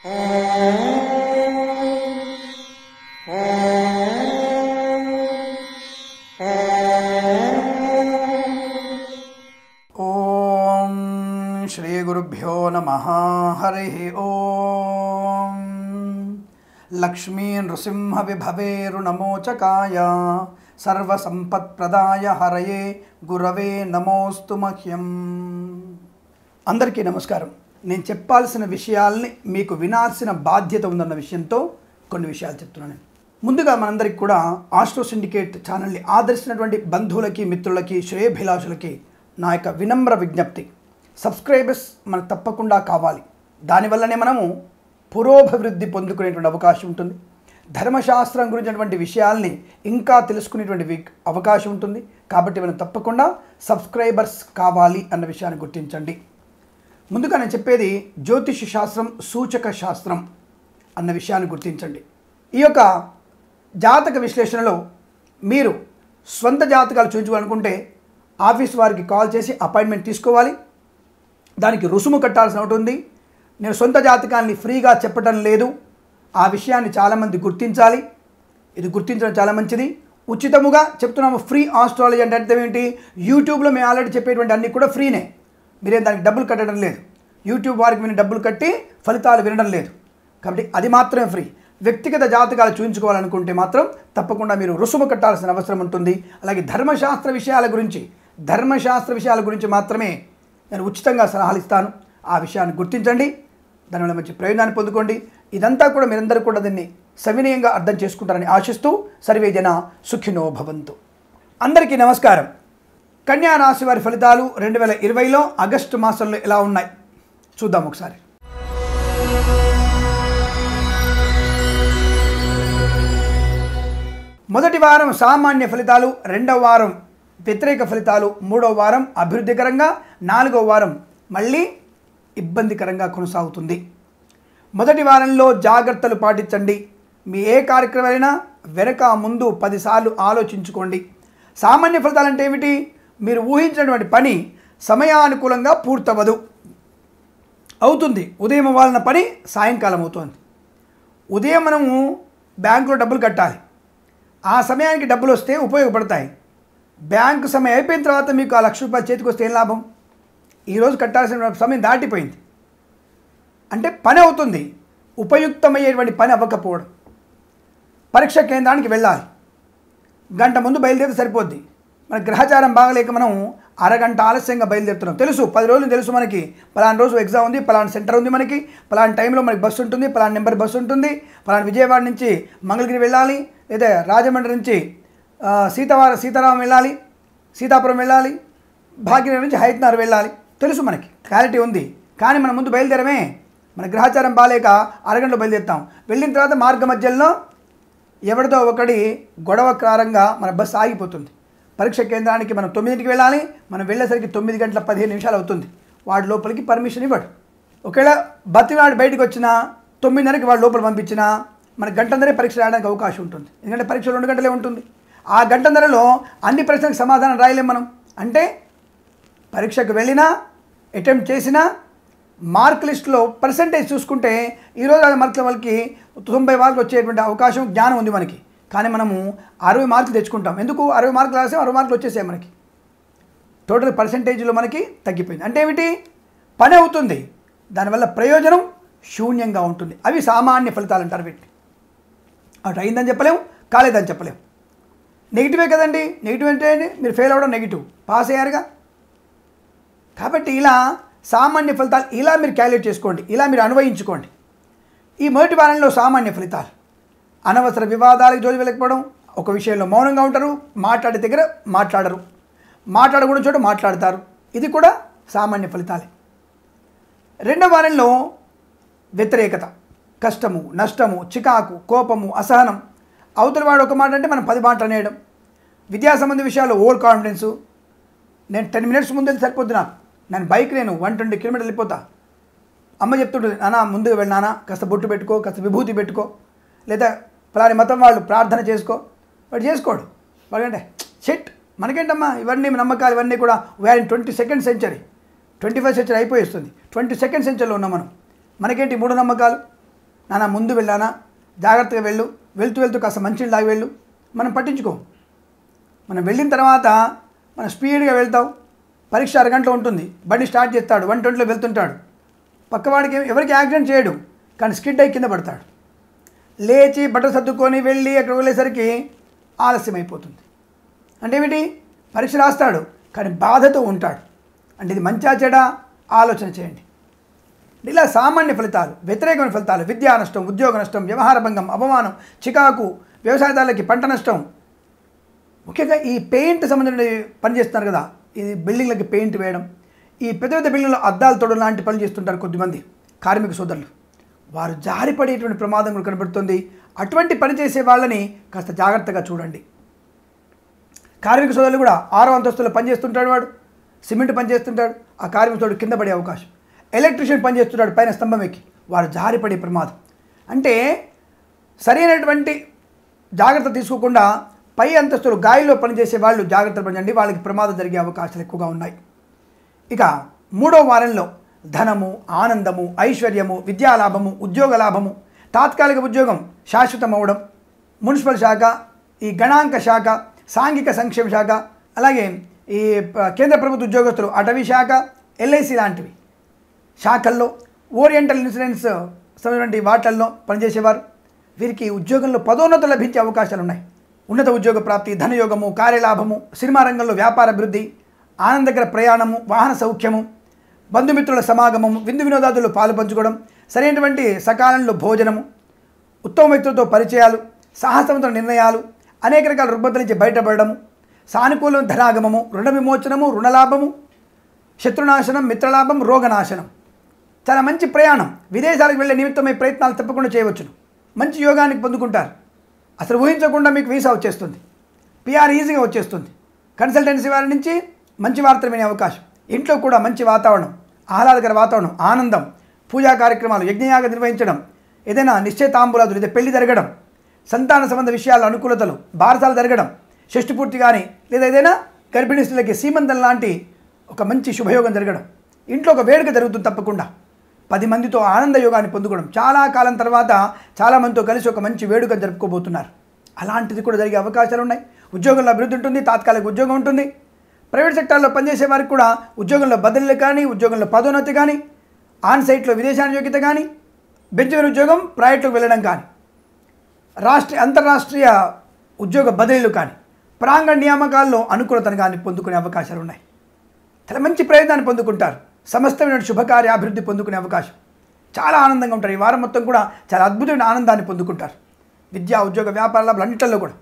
ఓం శ్రీ గురుభ్యో నమ హరి ఓం లక్ష్మీ నృసింహ విభవేరుణమోచకాయ సర్వసంపత్ప్రదాయ హరయే గురవే నమోస్తు మహ్యం అందరికీ నమస్కారం నేను చెప్పాల్సిన విషయాల్ని మీకు వినాల్సిన బాధ్యత ఉందన్న విషయంతో కొన్ని విషయాలు చెప్తున్నాను ముందుగా మనందరికి కూడా ఆస్ట్రో సిండికేట్ ఛానల్ని ఆదర్శించినటువంటి బంధువులకి మిత్రులకి శ్రేయభిలాషులకి నా యొక్క వినమ్ర విజ్ఞప్తి సబ్స్క్రైబర్స్ మనకు తప్పకుండా కావాలి దానివల్లనే మనము పురోభివృద్ధి పొందుకునేటువంటి అవకాశం ఉంటుంది ధర్మశాస్త్రం గురించినటువంటి విషయాల్ని ఇంకా తెలుసుకునేటువంటి వి- అవకాశం ఉంటుంది కాబట్టి మనం తప్పకుండా సబ్స్క్రైబర్స్ కావాలి అన్న విషయాన్ని గుర్తించండి ముందుగా నేను చెప్పేది జ్యోతిష శాస్త్రం సూచక శాస్త్రం అన్న విషయాన్ని గుర్తించండి ఈ యొక్క జాతక విశ్లేషణలో మీరు స్వంత జాతకాలు చూపించుకోవాలనుకుంటే ఆఫీస్ వారికి కాల్ చేసి అపాయింట్మెంట్ తీసుకోవాలి దానికి రుసుము కట్టాల్సిన ఒకటి ఉంది నేను సొంత జాతకాన్ని ఫ్రీగా చెప్పడం లేదు ఆ విషయాన్ని చాలామంది గుర్తించాలి ఇది గుర్తించడం చాలా మంచిది ఉచితముగా చెప్తున్నాము ఫ్రీ ఆస్ట్రాలజీ అంటే అర్థం ఏంటి యూట్యూబ్లో మేము ఆల్రెడీ చెప్పేటువంటి అన్నీ కూడా ఫ్రీనే మీరేం దానికి డబ్బులు కట్టడం లేదు యూట్యూబ్ వారికి మీరు డబ్బులు కట్టి ఫలితాలు వినడం లేదు కాబట్టి అది మాత్రమే ఫ్రీ వ్యక్తిగత జాతకాలు చూపించుకోవాలనుకుంటే మాత్రం తప్పకుండా మీరు రుసుము కట్టాల్సిన అవసరం ఉంటుంది అలాగే ధర్మశాస్త్ర విషయాల గురించి ధర్మశాస్త్ర విషయాల గురించి మాత్రమే నేను ఉచితంగా సలహాలు ఇస్తాను ఆ విషయాన్ని గుర్తించండి దానివల్ల మంచి ప్రయోజనాన్ని పొందుకోండి ఇదంతా కూడా మీరందరూ కూడా దీన్ని సవినయంగా అర్థం చేసుకుంటారని ఆశిస్తూ సర్వే జన సుఖినో భవంతు అందరికీ నమస్కారం కన్యా రాశి వారి ఫలితాలు రెండు వేల ఇరవైలో ఆగస్టు మాసంలో ఎలా ఉన్నాయి చూద్దాం ఒకసారి మొదటి వారం సామాన్య ఫలితాలు రెండవ వారం వ్యతిరేక ఫలితాలు మూడవ వారం అభివృద్ధికరంగా నాలుగవ వారం మళ్ళీ ఇబ్బందికరంగా కొనసాగుతుంది మొదటి వారంలో జాగ్రత్తలు పాటించండి మీ ఏ కార్యక్రమమైనా వెనక ముందు పదిసార్లు ఆలోచించుకోండి సామాన్య ఫలితాలు అంటే ఏమిటి మీరు ఊహించినటువంటి పని సమయానుకూలంగా పూర్తవదు అవుతుంది ఉదయం అవ్వాలన్న పని సాయంకాలం అవుతుంది ఉదయం మనము బ్యాంకులో డబ్బులు కట్టాలి ఆ సమయానికి డబ్బులు వస్తే ఉపయోగపడతాయి బ్యాంకు సమయం అయిపోయిన తర్వాత మీకు ఆ లక్ష రూపాయలు చేతికి వస్తే ఏం లాభం ఈరోజు కట్టాల్సిన సమయం దాటిపోయింది అంటే పని అవుతుంది ఉపయుక్తమయ్యేటువంటి పని అవ్వకపోవడం పరీక్ష కేంద్రానికి వెళ్ళాలి గంట ముందు బయలుదేరితే సరిపోద్ది మన గ్రహచారం బాగలేక మనం అరగంట ఆలస్యంగా బయలుదేరుతున్నాం తెలుసు పది రోజులు తెలుసు మనకి పలానా రోజు ఎగ్జామ్ ఉంది పలానా సెంటర్ ఉంది మనకి పలానా టైంలో మనకి బస్సు ఉంటుంది పలానా నెంబర్ బస్సు ఉంటుంది పలానా విజయవాడ నుంచి మంగళగిరి వెళ్ళాలి లేదా రాజమండ్రి నుంచి ఆ, సీతవార సీతారామం వెళ్ళాలి సీతాపురం వెళ్ళాలి భాగ్యనగర్ నుంచి హైత్నగర్ వెళ్ళాలి తెలుసు మనకి క్లారిటీ ఉంది కానీ మనం ముందు బయలుదేరమే మన గ్రహచారం బాలేక అరగంటలో బయలుదేరుతాం వెళ్ళిన తర్వాత మార్గ మధ్యలో ఎవరితో ఒకటి గొడవ కారంగా మన బస్సు ఆగిపోతుంది పరీక్ష కేంద్రానికి మనం తొమ్మిదింటికి వెళ్ళాలి మనం వెళ్ళేసరికి తొమ్మిది గంటల పదిహేను నిమిషాలు అవుతుంది వాడి లోపలికి పర్మిషన్ ఇవ్వడు ఒకవేళ బతివాడు బయటకు వచ్చినా తొమ్మిదిన్నరకి వాడు లోపల పంపించినా మన గంటన్నరే పరీక్ష రాయడానికి అవకాశం ఉంటుంది ఎందుకంటే పరీక్ష రెండు గంటలే ఉంటుంది ఆ గంటన్నరలో అన్ని ప్రశ్నలకు సమాధానం రాయలేం మనం అంటే పరీక్షకు వెళ్ళినా అటెంప్ట్ చేసినా మార్క్ లిస్ట్లో పర్సంటేజ్ చూసుకుంటే ఈరోజు ఆ మార్కుల వాళ్ళకి తొంభై మార్కులు వచ్చేటువంటి అవకాశం జ్ఞానం ఉంది మనకి కానీ మనము అరవై మార్కులు తెచ్చుకుంటాం ఎందుకు అరవై మార్కులు రాసాం అరవై మార్కులు వచ్చేసాయి మనకి టోటల్ పర్సంటేజ్లో మనకి తగ్గిపోయింది అంటే ఏమిటి పని అవుతుంది దానివల్ల ప్రయోజనం శూన్యంగా ఉంటుంది అవి సామాన్య ఫలితాలు అంటారు వీటిని అటు అయిందని చెప్పలేము కాలేదని చెప్పలేము నెగిటివే కదండి నెగిటివ్ అంటే ఏంటి? మీరు ఫెయిల్ అవ్వడం నెగిటివ్ పాస్ అయ్యారుగా కాబట్టి ఇలా సామాన్య ఫలితాలు ఇలా మీరు క్యాలిక్యులేట్ చేసుకోండి ఇలా మీరు అన్వయించుకోండి ఈ మొదటి వారంలో సామాన్య ఫలితాలు అనవసర వివాదాలకు జోలి వెళ్ళకపోవడం ఒక విషయంలో మౌనంగా ఉంటారు మాట్లాడే దగ్గర మాట్లాడరు మాట్లాడకూడని చోట మాట్లాడతారు ఇది కూడా సామాన్య ఫలితాలే రెండవ వారంలో వ్యతిరేకత కష్టము నష్టము చికాకు కోపము అసహనం అవతల వాడు ఒక మాట అంటే మనం పది మాటలు అనేయడం విద్యా సంబంధ విషయాల్లో ఓవర్ కాన్ఫిడెన్సు నేను టెన్ మినిట్స్ ముందు వెళ్తే సరిపోద్ది నాకు నేను బైక్ నేను వన్ ట్వంటీ కిలోమీటర్లు వెళ్ళిపోతా అమ్మ చెప్తుంటుంది నాన్న ముందుకు వెళ్ళి నాన్న కాస్త బొట్టు పెట్టుకో కాస్త విభూతి పెట్టుకో లేదా ఫలాని మతం వాళ్ళు ప్రార్థన చేసుకో వాడు చేసుకోడు వాడంటే షెట్ మనకేంటమ్మా ఇవన్నీ నమ్మకాలు ఇవన్నీ కూడా where in twenty second century twenty first century అయిపోయిస్తుంది ట్వంటీ సెకండ్ సెంచరీలో ఉన్నాం మనం మనకేంటి మూఢ నమ్మకాలు నాన్న ముందు వెళ్ళానా జాగ్రత్తగా వెళ్ళు వెళ్తూ వెళ్తూ కాస్త మంచినీళ్ళు తాగి వెళ్ళు మనం పట్టించుకో మనం వెళ్ళిన తర్వాత మనం స్పీడ్గా వెళ్తాం పరీక్ష అరగంటలో ఉంటుంది బండి స్టార్ట్ చేస్తాడు వన్ ట్వంటీలో వెళ్తుంటాడు పక్కవాడికి ఎవరికి యాక్సిడెంట్ చేయడు కానీ స్కిడ్ అయి కింద పడతాడు లేచి బట్టలు సర్దుకొని వెళ్ళి అక్కడ వెళ్ళేసరికి ఆలస్యం అయిపోతుంది అంటే ఏమిటి పరీక్ష రాస్తాడు కానీ బాధతో ఉంటాడు అంటే ఇది మంచా చెడా ఆలోచన చేయండి ఇలా సామాన్య ఫలితాలు వ్యతిరేకమైన ఫలితాలు విద్యా నష్టం ఉద్యోగ నష్టం వ్యవహార భంగం అవమానం చికాకు వ్యవసాయదారులకి పంట నష్టం ముఖ్యంగా ఈ పెయింట్ సంబంధించిన పని చేస్తున్నారు కదా ఇది బిల్డింగ్లకి పెయింట్ వేయడం ఈ పెద్ద పెద్ద బిల్డింగ్లో అద్దాలు తోడు లాంటి పనులు చేస్తుంటారు కొద్దిమంది కార్మిక సోదరులు వారు జారిపడేటువంటి ప్రమాదం కూడా కనబడుతుంది అటువంటి పని చేసే వాళ్ళని కాస్త జాగ్రత్తగా చూడండి కార్మిక సోదరులు కూడా ఆరో అంతస్తులో పనిచేస్తుంటాడు వాడు సిమెంట్ పని చేస్తుంటాడు ఆ కార్మిక సోదరుడు కింద పడే అవకాశం ఎలక్ట్రీషియన్ పని చేస్తున్నాడు పైన స్తంభం ఎక్కి వారు జారిపడే ప్రమాదం అంటే సరైనటువంటి జాగ్రత్త తీసుకోకుండా పై అంతస్తులు గాయల్లో పనిచేసే వాళ్ళు జాగ్రత్తలు పడండి వాళ్ళకి ప్రమాదం జరిగే అవకాశాలు ఎక్కువగా ఉన్నాయి ఇక మూడో వారంలో ధనము ఆనందము ఐశ్వర్యము విద్యాలాభము ఉద్యోగ లాభము తాత్కాలిక ఉద్యోగం శాశ్వతం అవ్వడం మున్సిపల్ శాఖ ఈ గణాంక శాఖ సాంఘిక సంక్షేమ శాఖ అలాగే ఈ ప- కేంద్ర ప్రభుత్వ ఉద్యోగస్తులు అటవీ శాఖ ఎల్ఐసి లాంటివి శాఖల్లో ఓరియంటల్ ఇన్సూరెన్స్ సంబంధించిన వాటిల్లో పనిచేసేవారు వీరికి ఉద్యోగంలో పదోన్నత లభించే అవకాశాలు ఉన్నాయి ఉన్నత ఉద్యోగ ప్రాప్తి ధనయోగము కార్యలాభము సినిమా రంగంలో వ్యాపార అభివృద్ధి ఆనందకర ప్రయాణము వాహన సౌఖ్యము బంధుమిత్రుల సమాగమము విందు వినోదాదుల్లో పాలు పంచుకోవడం సరైనటువంటి సకాలంలో భోజనము ఉత్తమ వ్యక్తులతో పరిచయాలు సాహసవంతుల నిర్ణయాలు అనేక రకాల రుగ్మతల నుంచి బయటపడము సానుకూల ధనాగమము రుణ విమోచనము రుణలాభము శత్రునాశనం మిత్రలాభం రోగనాశనం చాలా మంచి ప్రయాణం విదేశాలకు వెళ్ళే నిమిత్తమై ప్రయత్నాలు తప్పకుండా చేయవచ్చును మంచి యోగానికి పొందుకుంటారు అసలు ఊహించకుండా మీకు వీసా వచ్చేస్తుంది పిఆర్ ఈజీగా వచ్చేస్తుంది కన్సల్టెన్సీ వారి నుంచి మంచి వార్తలు వినే అవకాశం ఇంట్లో కూడా మంచి వాతావరణం ఆహ్లాదకర వాతావరణం ఆనందం పూజా కార్యక్రమాలు యజ్ఞయాగ నిర్వహించడం ఏదైనా నిశ్చయితాంబులాదులు లేదా పెళ్లి జరగడం సంతాన సంబంధ విషయాల అనుకూలతలు బారసాలు జరగడం షష్టి పూర్తి కానీ లేదా ఏదైనా గర్భిణీ స్త్రీలకి సీమంతం లాంటి ఒక మంచి శుభయోగం జరగడం ఇంట్లో ఒక వేడుక జరుగుతుంది తప్పకుండా పది మందితో ఆనంద యోగాన్ని పొందుకోవడం చాలా కాలం తర్వాత చాలా మందితో కలిసి ఒక మంచి వేడుక జరుపుకోబోతున్నారు అలాంటిది కూడా జరిగే అవకాశాలు ఉన్నాయి ఉద్యోగంలో అభివృద్ధి ఉంటుంది తాత్కాలిక ఉద్యోగం ఉంటుంది ప్రైవేట్ సెక్టార్లో పనిచేసే వారికి కూడా ఉద్యోగంలో బదిలీలు కానీ ఉద్యోగంలో పదోన్నతి కానీ ఆన్ సైట్లో విదేశాన యోగ్యత కానీ బెంచ్ ఉద్యోగం ప్రైవేట్లోకి వెళ్ళడం కానీ రాష్ట్రీయ అంతర్రాష్ట్రీయ ఉద్యోగ బదిలీలు కానీ ప్రాంగణ నియామకాల్లో అనుకూలతను కానీ పొందుకునే అవకాశాలు ఉన్నాయి చాలా మంచి ప్రయోజనాన్ని పొందుకుంటారు సమస్తమైన శుభకార్య అభివృద్ధి పొందుకునే అవకాశం చాలా ఆనందంగా ఉంటారు ఈ వారం మొత్తం కూడా చాలా అద్భుతమైన ఆనందాన్ని పొందుకుంటారు విద్యా ఉద్యోగ వ్యాపార లాభాలు అన్నింటిలో కూడా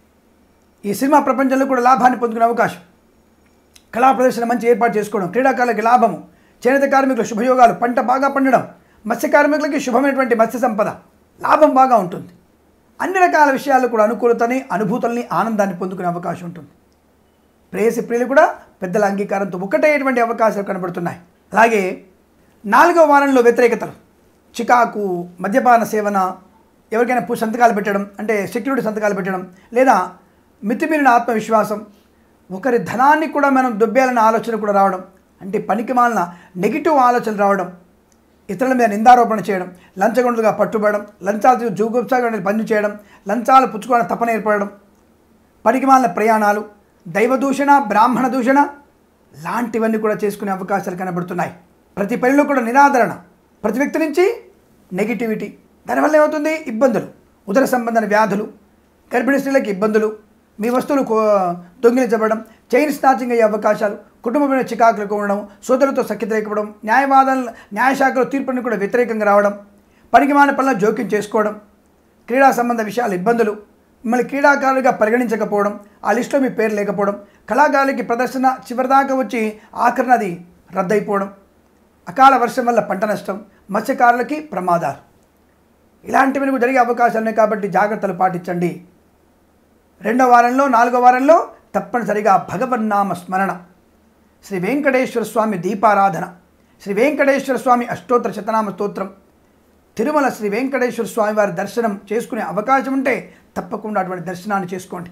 ఈ సినిమా ప్రపంచంలో కూడా లాభాన్ని పొందుకునే అవకాశం కళా ప్రదర్శన మంచి ఏర్పాటు చేసుకోవడం క్రీడాకారులకి లాభము చేనేత కార్మికుల శుభయోగాలు పంట బాగా పండడం మత్స్య కార్మికులకి శుభమైనటువంటి మత్స్య సంపద లాభం బాగా ఉంటుంది అన్ని రకాల విషయాల్లో కూడా అనుకూలతని అనుభూతుల్ని ఆనందాన్ని పొందుకునే అవకాశం ఉంటుంది ప్రేయసి ప్రియులు కూడా పెద్దల అంగీకారంతో ఒకటేటువంటి అవకాశాలు కనబడుతున్నాయి అలాగే నాలుగో వారంలో వ్యతిరేకతలు చికాకు మద్యపాన సేవన ఎవరికైనా పు- సంతకాలు పెట్టడం అంటే సెక్యూరిటీ సంతకాలు పెట్టడం లేదా మితిమీరిన ఆత్మవిశ్వాసం ఒకరి ధనాన్ని కూడా మనం దొబ్బేయాలన్న ఆలోచన కూడా రావడం అంటే పనికి మాలిన నెగిటివ్ ఆలోచనలు రావడం ఇతరుల మీద నిందారోపణ చేయడం లంచగొండలుగా పట్టుబడడం లంచాలు జూగుప్సాగా పని చేయడం లంచాలు పుచ్చుకోవడం తపన ఏర్పడడం పనికిమాలిన ప్రయాణాలు దైవ దూషణ బ్రాహ్మణ దూషణ లాంటివన్నీ కూడా చేసుకునే అవకాశాలు కనబడుతున్నాయి ప్రతి పనిలో కూడా నిరాదరణ ప్రతి వ్యక్తి నుంచి నెగిటివిటీ దానివల్ల ఏమవుతుంది ఇబ్బందులు ఉదర సంబంధమైన వ్యాధులు గర్భిణీ స్త్రీలకు ఇబ్బందులు మీ వస్తువులు కో- దొంగిలించబడడం చైన్ స్నాచింగ్ అయ్యే అవకాశాలు కుటుంబమైన చికాకులకు ఉండడం సోదరులతో సఖ్యత లేకపోవడం న్యాయవాదం న్యాయశాఖలో తీర్పుని కూడా వ్యతిరేకంగా రావడం పనికిమాన పనుల జోక్యం చేసుకోవడం క్రీడా సంబంధ విషయాలు ఇబ్బందులు మిమ్మల్ని క్రీడాకారులుగా పరిగణించకపోవడం ఆ లిస్టులో మీ పేరు లేకపోవడం కళాకారులకి ప్రదర్శన చివరిదాకా వచ్చి ఆఖరణ అది రద్దయిపోవడం అకాల వర్షం వల్ల పంట నష్టం మత్స్యకారులకి ప్రమాదాలు ఇలాంటివి కూడా జరిగే అవకాశాలు ఉన్నాయి కాబట్టి జాగ్రత్తలు పాటించండి రెండో వారంలో నాలుగో వారంలో తప్పనిసరిగా భగవన్నామ స్మరణ శ్రీ వెంకటేశ్వర స్వామి దీపారాధన శ్రీ వెంకటేశ్వర స్వామి అష్టోత్తర శతనామ స్తోత్రం తిరుమల శ్రీ వెంకటేశ్వర స్వామి వారి దర్శనం చేసుకునే అవకాశం ఉంటే తప్పకుండా అటువంటి దర్శనాన్ని చేసుకోండి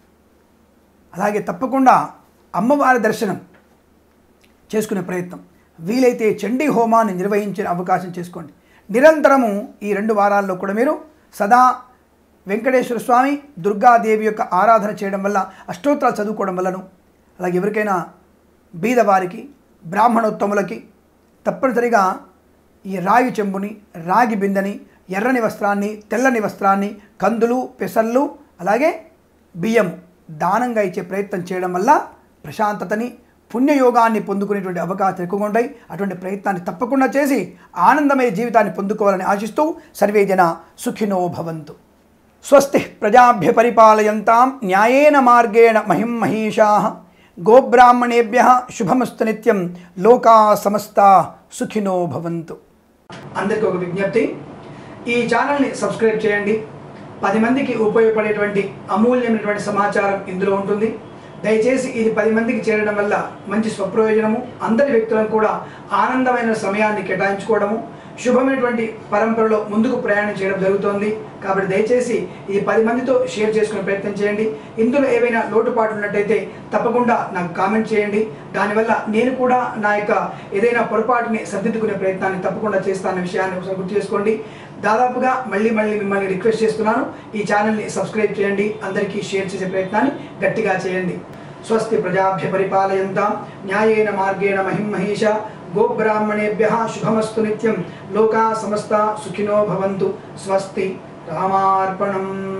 అలాగే తప్పకుండా అమ్మవారి దర్శనం చేసుకునే ప్రయత్నం వీలైతే చండీ హోమాన్ని నిర్వహించే అవకాశం చేసుకోండి నిరంతరము ఈ రెండు వారాల్లో కూడా మీరు సదా వెంకటేశ్వర స్వామి దుర్గాదేవి యొక్క ఆరాధన చేయడం వల్ల అష్టోత్తరాలు చదువుకోవడం వల్లను అలాగే ఎవరికైనా బీదవారికి బ్రాహ్మణోత్తములకి తప్పనిసరిగా ఈ రాగి చెంబుని రాగి బిందెని ఎర్రని వస్త్రాన్ని తెల్లని వస్త్రాన్ని కందులు పెసళ్ళు అలాగే బియ్యం దానంగా ఇచ్చే ప్రయత్నం చేయడం వల్ల ప్రశాంతతని పుణ్యయోగాన్ని పొందుకునేటువంటి అవకాశాలు ఎక్కువగా ఉంటాయి అటువంటి ప్రయత్నాన్ని తప్పకుండా చేసి ఆనందమయ జీవితాన్ని పొందుకోవాలని ఆశిస్తూ సర్వే జన సుఖినో భవంతు స్వస్తి ప్రజాభ్య పరిపాలయంతాం న్యాయేన మార్గేణ మహిం మహీషా గోబ్రాహ్మణేభ్య శుభమస్తు నిత్యం లోకా సమస్త సుఖినో భవంతు అందరికీ ఒక విజ్ఞప్తి ఈ ఛానల్ని సబ్స్క్రైబ్ చేయండి పది మందికి ఉపయోగపడేటువంటి అమూల్యమైనటువంటి సమాచారం ఇందులో ఉంటుంది దయచేసి ఇది పది మందికి చేరడం వల్ల మంచి స్వప్రయోజనము అందరి వ్యక్తులను కూడా ఆనందమైన సమయాన్ని కేటాయించుకోవడము శుభమైనటువంటి పరంపరలో ముందుకు ప్రయాణం చేయడం జరుగుతోంది కాబట్టి దయచేసి ఇది పది మందితో షేర్ చేసుకునే ప్రయత్నం చేయండి ఇందులో ఏవైనా లోటుపాట్లు ఉన్నట్టయితే తప్పకుండా నాకు కామెంట్ చేయండి దానివల్ల నేను కూడా నా యొక్క ఏదైనా పొరపాటుని సర్దిద్దుకునే ప్రయత్నాన్ని తప్పకుండా చేస్తానన్న విషయాన్ని ఒకసారి గుర్తు చేసుకోండి దాదాపుగా మళ్ళీ మళ్ళీ మిమ్మల్ని రిక్వెస్ట్ చేస్తున్నాను ఈ ఛానల్ని సబ్స్క్రైబ్ చేయండి అందరికీ షేర్ చేసే ప్రయత్నాన్ని గట్టిగా చేయండి స్వస్తి ప్రజాభ్య పరిపాలయంతాం న్యాయేన మార్గేణ మహిం మహేష గోబ్రాహ్మణేభ్య శుభమస్తు నిత్యం లోకా సమస్త సుఖినో భవంతు స్వస్తి రామార్పణం